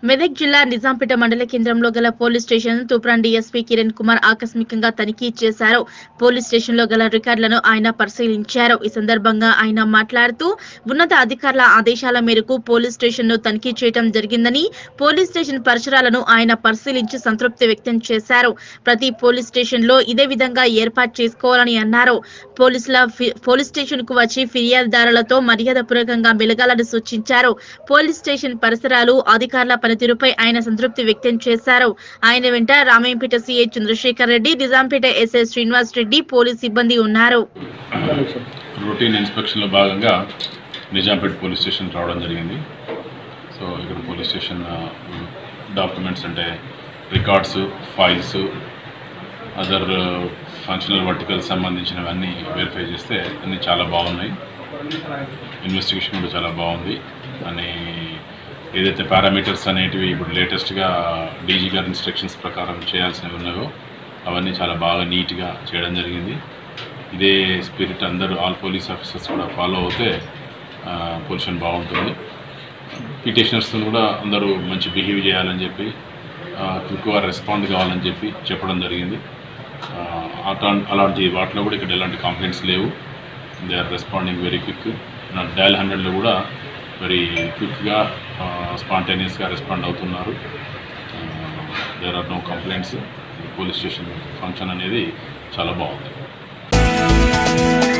మెదక్ జిల్లా నిజాంపేట మండల కేంద్రంలో గల police station Toopran DSP Kiran Kumar ఆకస్మికంగా తనిఖీ చేశారు పోలీస్ స్టేషన్ లో గల రికార్డులను ఆయన పరిశీలించారు ఈ సందర్భంగా ఆయన మాట్లాడుతూ ఉన్నత అధికారుల ఆదేశాల మేరకు పోలీస్ స్టేషన్ ను తనిఖీ చేయడం జరిగిందని పోలీస్ స్టేషన్ పరిసరాలను ఆయన పరిశీలించి సంతృప్తి వ్యక్తం చేశారు ప్రతి పోలీస్ స్టేషన్ లో ఇదే విధంగా ఏర్పాటు చేసుకోవాలని అన్నారు పోలీసుల ఫి- పోలీస్ స్టేషన్ కు వచ్చి ఫిర్యాదుదారులతో మర్యాదపూర్వకంగా మెలగాలని సూచించారు పోలీస్ స్టేషన్ పరిసరాలు అధికారుల పనితీరుపై ఆయన సంతృప్తి వ్యక్తం చేశారు ఆయన వెంట Ramayampet CI Chandrashekar Reddy Nizampet SI Srinivas Reddy police సిబ్బంది ఉన్నారు రొటీన్ ఇన్స్పెక్షన్లో భాగంగా నిజాంపేట్ పోలీస్ స్టేషన్ రావడం జరిగింది సో ఇక్కడ పోలీస్ స్టేషన్ డాక్యుమెంట్స్ అంటే records files other functional vertical సంబంధించినవన్నీ వెరిఫై చేస్తే అన్నీ చాలా బాగున్నాయి ఇన్వెస్టిగేషన్ కూడా చాలా బాగుంది అని ఏదైతే పారామీటర్స్ అనేటివి ఇప్పుడు లేటెస్ట్గా డీజీ గారి ఇన్స్ట్రక్షన్స్ ప్రకారం చేయాల్సినవి ఉన్నాయో అవన్నీ చాలా బాగా నీట్గా చేయడం జరిగింది ఇదే స్పిరిట్ అందరూ ఆల్ పోలీస్ ఆఫీసర్స్ కూడా ఫాలో అవుతే పొజిషన్ బాగుంటుంది పిటిషనర్స్ కూడా అందరూ మంచి బిహేవ్ చేయాలని చెప్పి క్విక్గా రెస్పాండ్ కావాలని చెప్పి చెప్పడం జరిగింది ఆ, అటా- అలాంటి వాటిలో కూడా ఇక్కడ ఎలాంటి కంప్లైంట్స్ లేవు they are responding very quick నా డయల్ హండ్రెడ్లో కూడా వెరీ క్విక్గా స్పాంటేనియస్గా రెస్పాండ్ అవుతున్నారు there are no complaints police station function అనేది చాలా బాగుంది